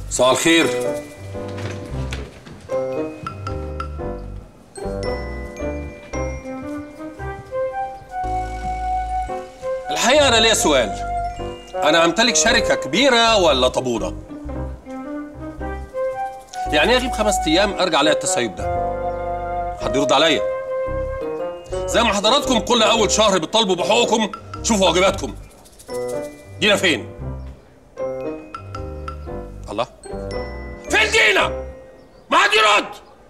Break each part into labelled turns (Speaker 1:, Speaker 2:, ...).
Speaker 1: مساء الخير الحقيقة أنا ليا سؤال أنا أمتلك شركة كبيرة ولا طابونة؟ يعني إيه أغيب خمس أيام أرجع ألاقي التسيب ده؟ حد يرد عليا زي ما حضراتكم كل أول شهر بتطالبوا بحقوقكم شوفوا واجباتكم دينا فين؟ الله فين دينا؟ ما حد يرد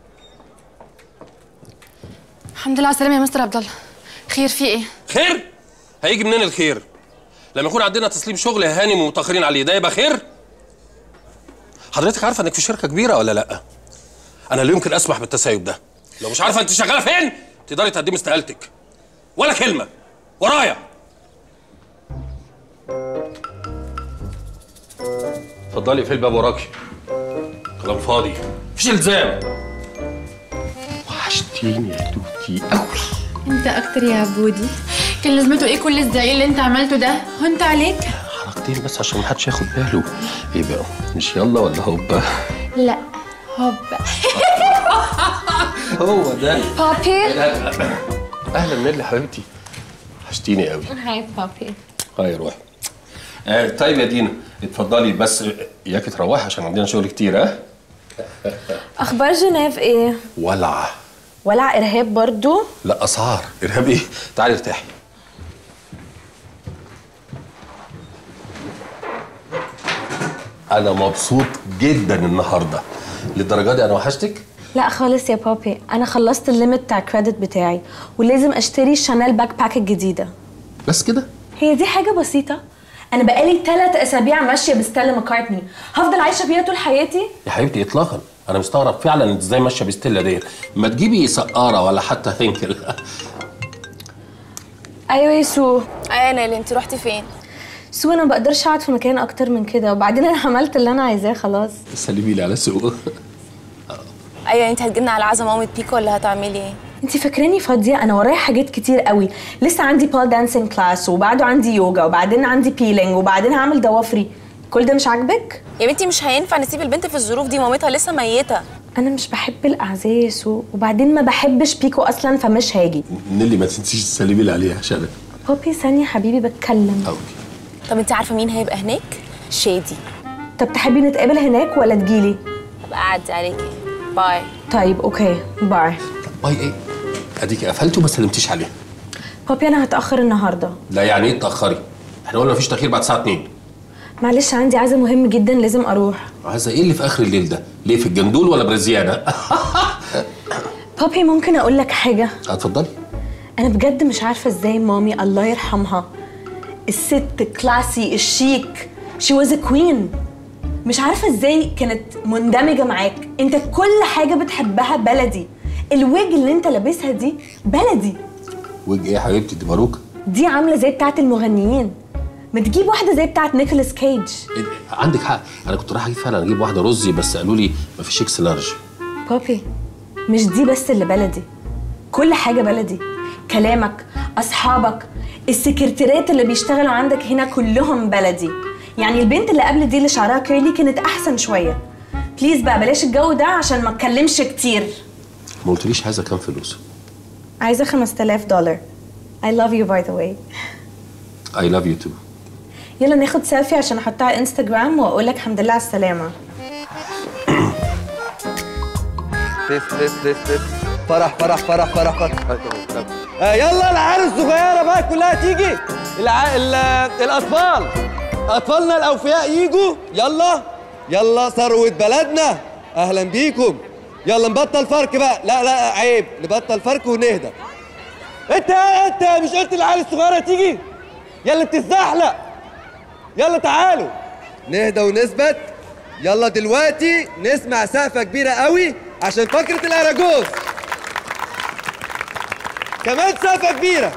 Speaker 2: الحمد لله على السلامة يا مستر عبد الله خير في ايه؟
Speaker 1: خير؟ هيجي منين الخير؟ لما يكون عندنا تسليم شغل هانم ومتاخرين عليه ده يبقى خير؟ حضرتك عارفه انك في شركه كبيره ولا لا؟ انا لا يمكن اسمح بالتسيب ده لو مش عارفه انت شغاله فين تقدري تقدمي استقالتك ولا كلمه ورايا اتفضلي في الباب وراكي كلام فاضي مفيش الزام وحشتيني يا توتي قوي
Speaker 2: انت اكتر يا عبودي كان لازمته ايه كل الزعيق اللي انت عملته ده؟ هنت عليك؟
Speaker 1: حركتين بس عشان محدش ياخد باله ايه بقى مش يلا ولا هوبا
Speaker 2: لا هوبا
Speaker 1: هو ده
Speaker 2: بابي
Speaker 1: اهلا نيلي حبيبتي وحشتيني قوي
Speaker 2: هاي بابي
Speaker 1: هاي روح آه طيب يا دينا اتفضلي بس اياكي تروحي عشان عندنا شغل كتير ها
Speaker 3: اخبار جنيف ايه
Speaker 1: ولع
Speaker 3: ولع ارهاب برضو
Speaker 1: لا اسعار ارهاب ايه تعالي ارتاحي انا مبسوط جدا النهارده للدرجه دي انا وحشتك
Speaker 3: لا خالص يا بابي انا خلصت الليمت بتاع الكريدت بتاعي ولازم اشتري شانيل باك باك الجديده
Speaker 1: بس كده
Speaker 3: هي دي حاجه بسيطه انا بقالي ثلاث اسابيع ماشيه بستيلا ماكارتني هفضل عايشه بيها طول حياتي
Speaker 1: يا حبيبتي اطلاقا انا مستغرب فعلا انت ازاي ماشيه بستيلا ديت ما تجيبي سقاره ولا حتى هينكل
Speaker 3: ايوه يا سو
Speaker 4: ايه نيلي انت رحتي فين؟
Speaker 3: سو انا ما بقدرش اقعد في مكان اكتر من كده وبعدين انا عملت اللي انا عايزاه خلاص
Speaker 1: سلمي لي على سوق
Speaker 4: ايوه انت هتجينا على عزا مامة بيكو ولا هتعملي ايه؟
Speaker 3: انت فاكراني فاضيه انا ورايا حاجات كتير قوي لسه عندي بال دانسينج كلاس وبعده عندي يوجا وبعدين عندي بيلينج وبعدين هعمل ضوافري كل ده مش عاجبك
Speaker 4: يا بنتي مش هينفع نسيب البنت في الظروف دي مامتها لسه ميته
Speaker 3: انا مش بحب الاعزاء يا سو وبعدين ما بحبش بيكو اصلا فمش هاجي
Speaker 1: نيلي ما تنسيش تسلمي لي عليها عشان
Speaker 3: بابي ثانيه حبيبي بتكلم
Speaker 1: قوي
Speaker 4: طب انت عارفه مين هيبقى هناك؟ شادي
Speaker 3: طب تحبي نتقابل هناك ولا تجيلي
Speaker 4: ابقى اعدي عليكي باي
Speaker 3: طيب اوكي باي
Speaker 1: باي ايه اديكي قفلتي وما سلمتيش عليها
Speaker 3: بابي انا هتاخر النهارده
Speaker 1: لا يعني ايه تاخري احنا قلنا مفيش تاخير بعد الساعه 2
Speaker 3: معلش عندي عزا مهم جدا لازم اروح
Speaker 1: عايزه ايه اللي في اخر الليل ده ليه في الجندول ولا برازيانا
Speaker 3: بابي ممكن اقول لك حاجه
Speaker 1: اتفضلي
Speaker 3: انا بجد مش عارفه ازاي مامي الله يرحمها الست كلاسي الشيك شي واز كوين مش عارفه ازاي كانت مندمجه معاك انت كل حاجه بتحبها بلدي الويج اللي انت لابسها دي بلدي
Speaker 1: وجه ايه يا حبيبتي دي باروكه
Speaker 3: دي عامله زي بتاعه المغنيين ما تجيب واحده زي بتاعه نيكولاس كيج
Speaker 1: إيه ده؟ عندك حق انا كنت رايح اجيب فعلا اجيب واحده رزي بس قالوا لي مفيش اكس لارج
Speaker 3: بابي مش دي بس اللي بلدي كل حاجة بلدي كلامك أصحابك السكرتيرات اللي بيشتغلوا عندك هنا كلهم بلدي يعني البنت اللي قبل دي اللي شعرها كيرلي كانت أحسن شوية بليز بقى بلاش الجو ده عشان ما اتكلمش كتير
Speaker 1: ما قلتليش عايزه كام فلوس
Speaker 3: عايزة 5000 دولار I love you by the way
Speaker 1: اي لاف يو تو
Speaker 3: يلا ناخد سيلفي عشان احطها على انستجرام واقول لك الحمد لله على السلامة
Speaker 5: لف لف لف لف فرح فرح فرح فرح فرح آه يلا العيال الصغيرة بقى كلها تيجي الع... ال... الأطفال أطفالنا الأوفياء يجوا يلا يلا ثروة بلدنا أهلا بيكم يلا نبطل فرق بقى لا لا عيب نبطل فرق ونهدى انت انت مش قلت العيال الصغيرة تيجي يلا بتزحلق يلا تعالوا نهدى ونثبت يلا دلوقتي نسمع سقفة كبيرة قوي عشان فقرة الأراجوز كمان سقفة كبيرة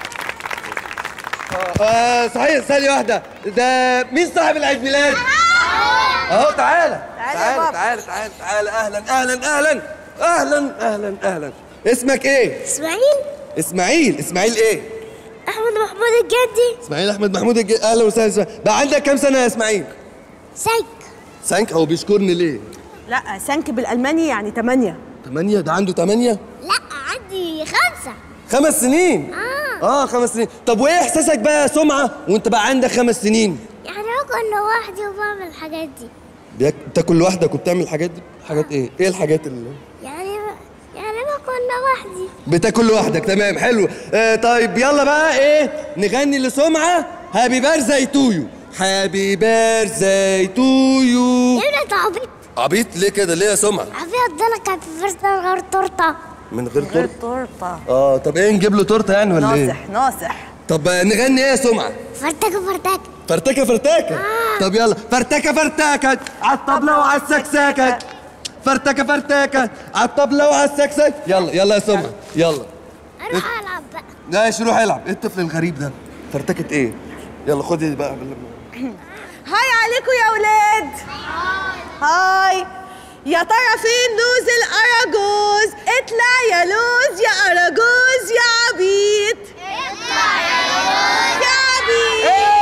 Speaker 5: آه صحيح ثانية واحدة ده مين صاحب العيد ميلاد؟ اهو تعالى تعالى تعالى تعالى تعالى اهلا اهلا اهلا اهلا اهلا اهلا اسمك ايه؟
Speaker 6: اسماعيل
Speaker 5: اسماعيل اسماعيل ايه؟
Speaker 6: احمد محمود الجدي
Speaker 5: اسماعيل احمد محمود الج... اهلا وسهلا اسماعيل. بقى عندك كام سنة يا اسماعيل؟
Speaker 6: سيد
Speaker 5: سانك هو بيشكرني ليه
Speaker 3: لا سانك بالالماني يعني 8
Speaker 5: تمانية ده عنده تمانية
Speaker 6: لا عندي خمسة
Speaker 5: خمس سنين اه اه خمس سنين طب وايه احساسك بقى يا سمعة وانت بقى عندك خمس سنين
Speaker 6: يعني باكل لوحدي وبعمل الحاجات دي
Speaker 5: بياك... بتاكل لوحدك وبتعمل الحاجات دي حاجات ايه ايه الحاجات اللي
Speaker 6: يعني يعني باكل لوحدي
Speaker 5: بتاكل لوحدك تمام حلو آه طيب يلا بقى ايه نغني لسمعة هابي بيرثداي تو يو هابي بيرثداي تو يو
Speaker 6: يا ابني عبيط
Speaker 5: عبيط ليه كده ليه يا سمعة
Speaker 6: عبيط ده انا كان في فرصة من غير تورتة
Speaker 5: من غير تورته
Speaker 3: تورته
Speaker 5: اه طب ايه نجيب له تورته يعني ولا ايه
Speaker 3: ناصح ناصح
Speaker 5: طب آه، نغني ايه يا سمعة
Speaker 6: فرتكة فرتكة
Speaker 5: فرتكه فرتكه طب يلا فرتكه فرتكه على الطبله وعلى السكسكه فرتكه فرتكه على الطبله وعلى السكسكه يلا يلا يا سمعة يلا
Speaker 6: اروح العب بقى
Speaker 5: ماشي روح العب ايه الطفل الغريب ده فرتكه ايه يلا خدي بقى
Speaker 3: هاي عليكم يا ولاد هاي يا ترى فين لوز الاراجوز اطلع يا لوز يا اراجوز يا عبيط اطلع يا لوز يا عبيط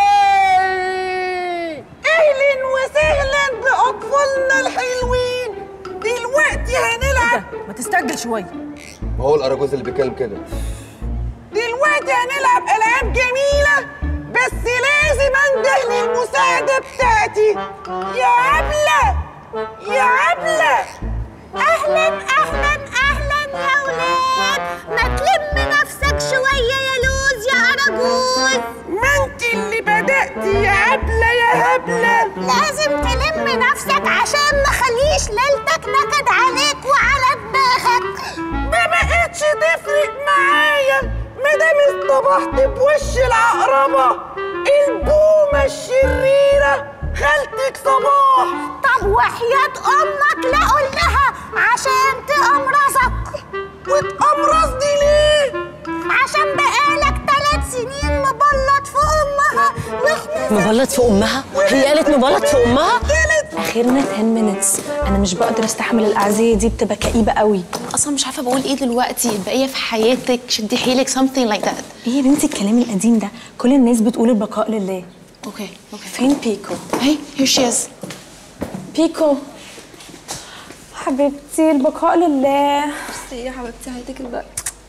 Speaker 3: اهلا وسهلا باطفالنا الحلوين دلوقتي هنلعب ما تستعجل شويه
Speaker 5: ما هو الاراجوز اللي بيتكلم كده
Speaker 3: دلوقتي هنلعب العاب جميله بس لازم انده للمساعده بتاعتي يا عبله يا عبله
Speaker 6: اهلا اهلا اهلا يا ولاد ما تلم نفسك شوية يا لوز يا اراجوز
Speaker 3: ما انت اللي بدأتي يا عبله يا هبله
Speaker 6: لازم تلم نفسك عشان ما خليش ليلتك نكد عليك وعلى دماغك
Speaker 3: ما بقتش تفرق معايا ما دام اصطبحت بوش العقربه البومه الشريره خالتك صباح
Speaker 6: طب وحياة امك لا قول لها عشان تأمرزك
Speaker 3: وتقمرص دي ليه
Speaker 6: عشان بقالك ثلاث سنين مبلط في امها واحنا
Speaker 7: مبلط في امها هي قالت مبلط في امها
Speaker 3: اخرنا 10 minutes انا مش بقدر استحمل الاعزيه دي بتبقى كئيبه قوي
Speaker 2: اصلا مش عارفه بقول ايه دلوقتي البقيه في حياتك شدي حيلك something like that
Speaker 3: ايه يا بنتي الكلام القديم ده كل الناس بتقول البقاء لله
Speaker 2: اوكي اوكي
Speaker 3: فين بيكو
Speaker 2: هي here she is
Speaker 3: بيكو حبيبتي البقاء لله
Speaker 2: يا حبيبتي هديك الباقي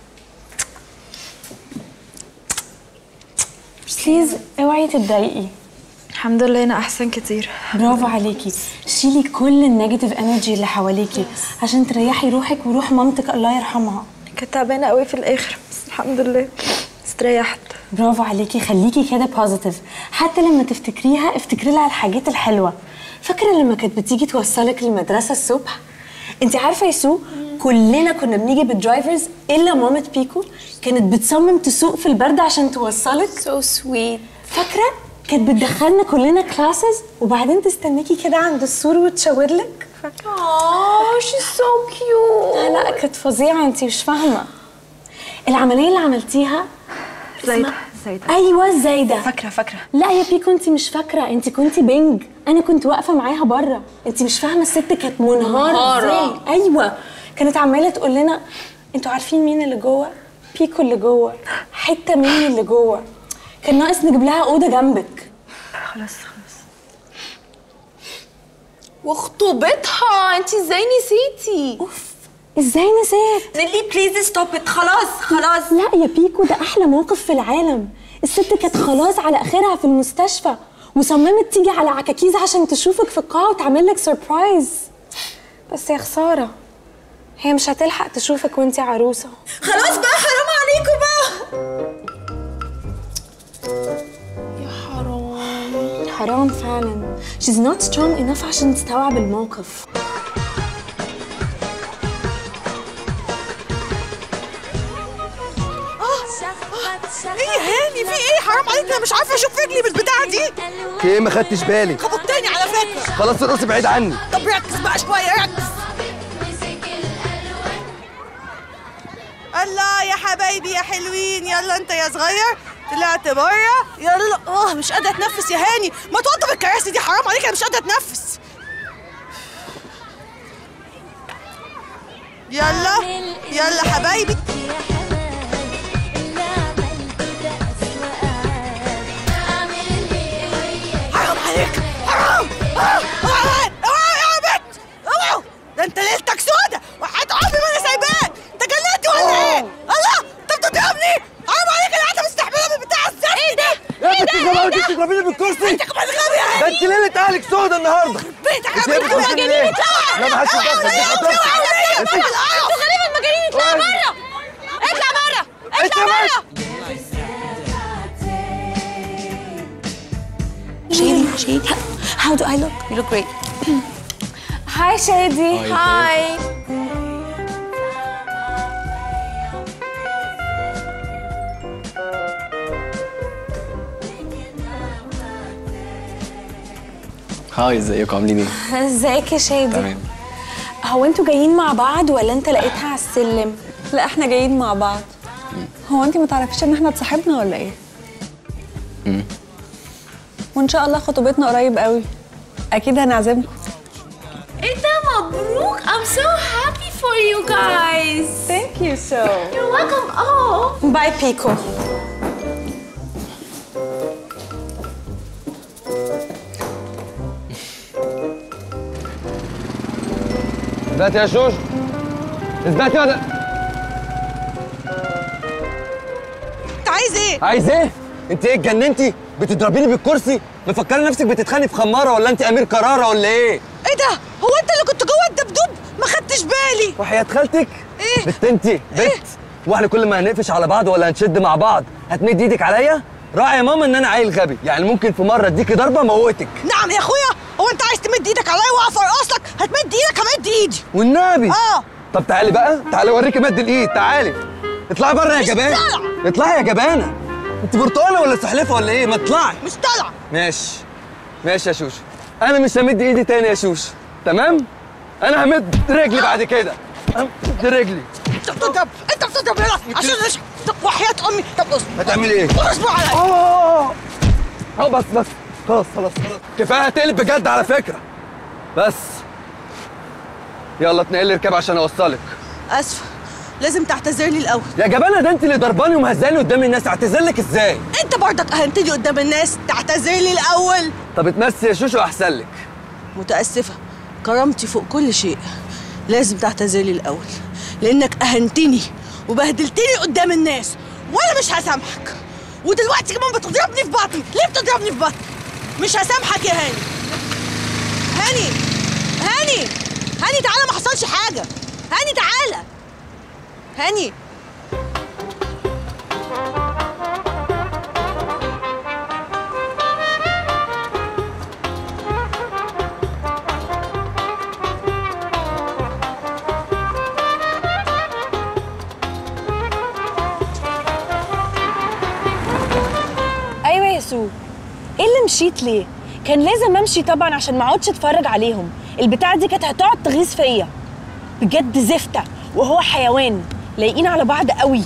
Speaker 3: بليز اوعي تتضايقي
Speaker 8: الحمد لله انا احسن كتير
Speaker 3: برافو عليكي شيلي كل النيجاتيف انرجي اللي حواليكي عشان تريحي روحك وروح مامتك الله يرحمها
Speaker 8: كنت تعبانه قوي في الاخر بس الحمد لله استريحت
Speaker 3: برافو عليكي خليكي كده بوزيتيف حتى لما تفتكريها افتكري لها الحاجات الحلوه فاكره لما كانت بتيجي توصلك المدرسه الصبح انت عارفه يا سو كلنا كنا بنيجي بالدرايفرز الا مامة بيكو كانت بتصمم تسوق في البرد عشان توصلك
Speaker 2: so sweet
Speaker 3: فاكره كانت بتدخلنا كلنا كلاسز وبعدين تستنيكي كده عند السور وتشاور لك فاكره
Speaker 2: oh she's so cute
Speaker 3: لا لا كانت فظيعه انت مش فاهمه العمليه اللي عملتيها
Speaker 8: زايدة
Speaker 3: اسمها-
Speaker 8: زايدة
Speaker 3: ايوه زايده
Speaker 8: فاكرة فاكرة
Speaker 3: لا يا بيكو انت مش فاكره انت كنتي بنج انا كنت واقفه معاها بره انت مش فاهمه الست كانت منهاره
Speaker 2: منهارة.
Speaker 3: ازاي ايوه كانت عماله تقول لنا انتوا عارفين مين اللي جوه بيكو اللي جوه حته مني اللي جوه كان ناقص نجيب لها اوضه جنبك
Speaker 8: خلاص خلاص
Speaker 2: وخطوبتها انت ازاي نسيتي
Speaker 3: اوف ازاي نسيت
Speaker 8: نيلي بليز ستوب ات خلاص خلاص
Speaker 3: لا يا بيكو ده احلى موقف في العالم الست كانت خلاص على اخرها في المستشفى وصممت تيجي على عكاكيز عشان تشوفك في القاعه وتعمل لك سربرايز بس يا خساره هي مش هتلحق تشوفك وانتي عروسه
Speaker 8: خلاص بقى حرام عليكم بقى
Speaker 3: حرام فعلا she's not strong enough عشان تستوعب الموقف
Speaker 8: ايه هاني في ايه حرام عليك انا مش عارفه اشوف رجلي بالبتاعه دي
Speaker 5: في ايه ما خدتش بالي
Speaker 8: خبطتني على فكره
Speaker 5: خلاص ارقص بعيد عني
Speaker 8: طب ركز بقى شويه ركز الله يا حبايبي يا حلوين يلا انت يا صغير طلعت بره يلا اه مش قادره اتنفس يا هاني ما توضب الكراسي دي حرام عليك انا مش قادره اتنفس يلا يلا حبايبي حرام عليك حرام آه، آه، بيتك
Speaker 5: انت ايه بتخشي ليه؟ لا ما حدش يدخل دي خطيبتي انت
Speaker 6: انتوا غريب المجانين اطلع بره اطلع بره
Speaker 5: انت بس
Speaker 4: Shady, Shady. How do I look? You look great.
Speaker 3: هاي شادي
Speaker 4: Hi.
Speaker 9: هاي ازيكم عاملين ايه؟
Speaker 3: ازيك يا شادي
Speaker 9: تمام
Speaker 3: هو انتوا جايين مع بعض ولا انت لقيتها على السلم
Speaker 10: لا احنا جايين مع بعض هو انت ما تعرفيش ان احنا اتصاحبنا ولا ايه وان شاء الله خطوبتنا قريب قوي اكيد هنعزمكم
Speaker 2: ايه ده مبروك I'm so happy for you guys
Speaker 10: Thank you so
Speaker 2: You're welcome oh
Speaker 3: باي بيكو
Speaker 5: اثبتي يا شوش اثبتي ولا
Speaker 8: انت عايز ايه
Speaker 5: عايز ايه؟ انت ايه اتجننتي؟ بتضربيني بالكرسي؟ مفكره نفسك بتتخانقي في خماره ولا انت امير كراره ولا ايه؟
Speaker 8: ايه ده هو انت اللي كنت جوه الدبدوب ما خدتش بالي
Speaker 5: وحياة خالتك؟
Speaker 8: ايه؟
Speaker 5: بت انت بت واحنا كل ما هنقفش على بعض ولا هنشد مع بعض هتمد ايدك عليا؟ راعي يا ماما ان انا عيل غبي يعني ممكن في مره اديكي ضربه موتك
Speaker 8: نعم يا اخويا هو انت عايز تمد ايدك عليا واقف ارقصك هتمد ايدك همد ايدي
Speaker 5: والنبي
Speaker 8: اه
Speaker 5: طب تعالي بقى تعالي اوريكي مد الايد تعالي اطلعي بره يا
Speaker 8: مش
Speaker 5: جبانه
Speaker 8: طالعة.
Speaker 5: اطلعي يا جبانه انت برتقاله ولا سحلفه ولا ايه ما تطلعي
Speaker 8: مش طالعه
Speaker 5: ماشي ماشي يا شوش انا مش همد ايدي تاني يا شوش تمام انا همد رجلي بعد كده همد رجلي
Speaker 8: انت بتضرب انت بتضرب هنا عشان ايش طب وحياة امي طب اصبر
Speaker 5: هتعملي ايه
Speaker 8: اصبر عليا
Speaker 5: اه اه بس بس خلاص خلاص خلاص كفايه هتقلب بجد على فكره بس يلا اتنقل لي ركاب عشان اوصلك
Speaker 8: اسفه لازم تعتذر لي الاول
Speaker 5: يا جبانه ده انت اللي ضرباني ومهزاني قدام الناس اعتذر لك ازاي
Speaker 8: انت برضك اهنتني قدام الناس تعتذر لي الاول
Speaker 5: طب اتمسي يا شوشو احسن لك
Speaker 8: متاسفه كرامتي فوق كل شيء لازم تعتذر لي الاول لانك اهنتني وبهدلتني قدام الناس وانا مش هسامحك ودلوقتي كمان بتضربني في بطني ليه بتضربني في بطني مش هسامحك يا هاني هاني هاني هاني تعالى ما حصلش حاجه هاني تعالى هاني
Speaker 3: ايوه يا سو ايه اللي مشيت ليه كان لازم امشي طبعا عشان ما اقعدش اتفرج عليهم البتاعه دي كانت هتقعد تغيظ فيا بجد زفته وهو حيوان لايقين على بعض قوي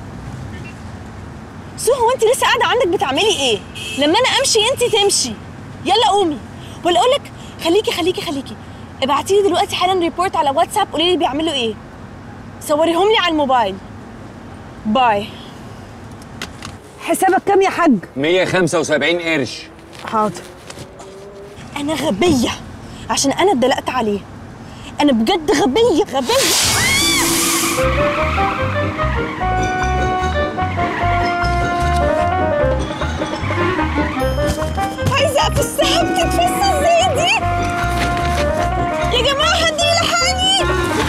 Speaker 3: سو هو انت لسه قاعده عندك بتعملي ايه لما انا امشي انت تمشي يلا قومي ولا اقول لك خليكي خليكي خليكي ابعتي لي دلوقتي حالا ريبورت على واتساب قولي لي بيعملوا ايه صوريهم لي على الموبايل باي
Speaker 10: حسابك كام يا حاج
Speaker 5: 175 قرش
Speaker 10: حاضر
Speaker 3: انا غبيه عشان انا اتدلقت عليه انا بجد غبيه غبيه عايزه في السحاب تتفسى ازاي دي يا جماعه حد يلحقني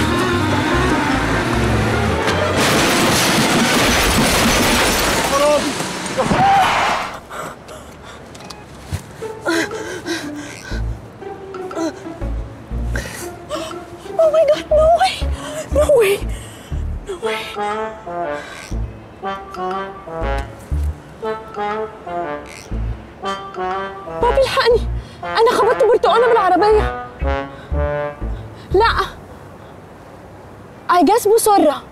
Speaker 3: Oh my god, no way! No way! No way! بابي الحقني انا خبطت برتقانه بالعربيه لا I guess مسرة